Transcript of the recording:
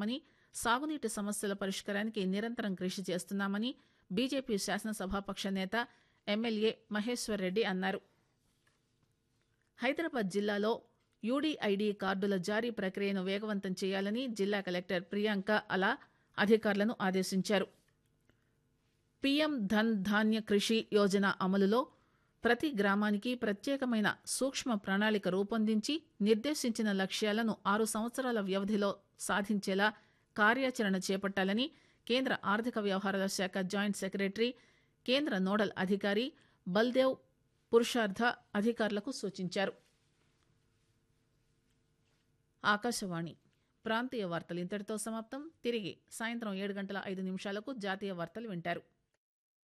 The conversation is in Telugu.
చేస్తున్నామని సాగునీటి సమస్యల పరిష్కారానికి నిరంతరం కృషి చేస్తున్నామని బీజేపీ శాసనసభాపక్ష నేత ఎమ్మెల్యే మహేశ్వర్ రెడ్డి అన్నారు హైదరాబాద్ జిల్లాలో యూడీఐడీ కార్డుల జారీ ప్రక్రియను వేగవంతం చేయాలని జిల్లా కలెక్టర్ ప్రియాంక అలా అధికారులను ఆదేశించారు పీఎం ధన్ ధాన్య కృషి యోజన అమలులో ప్రతి గ్రామానికి ప్రత్యేకమైన సూక్ష్మ ప్రణాళిక రూపొందించి నిర్దేశించిన లక్ష్యాలను ఆరు సంవత్సరాల వ్యవధిలో సాధించేలా కార్యాచరణ చేపట్టాలని కేంద్ర ఆర్థిక వ్యవహారాల శాఖ జాయింట్ సెక్రటరీ కేంద్ర నోడల్ అధికారి బల్దేవ్ పురుషార్థ అధికారులకు సూచించారు ఆకాశవాణి ప్రాంతీయ వార్తలు ఇంతటితో సమాప్తం తిరిగి సాయంత్రం ఏడు గంటల ఐదు నిమిషాలకు జాతీయ వార్తలు వింటారు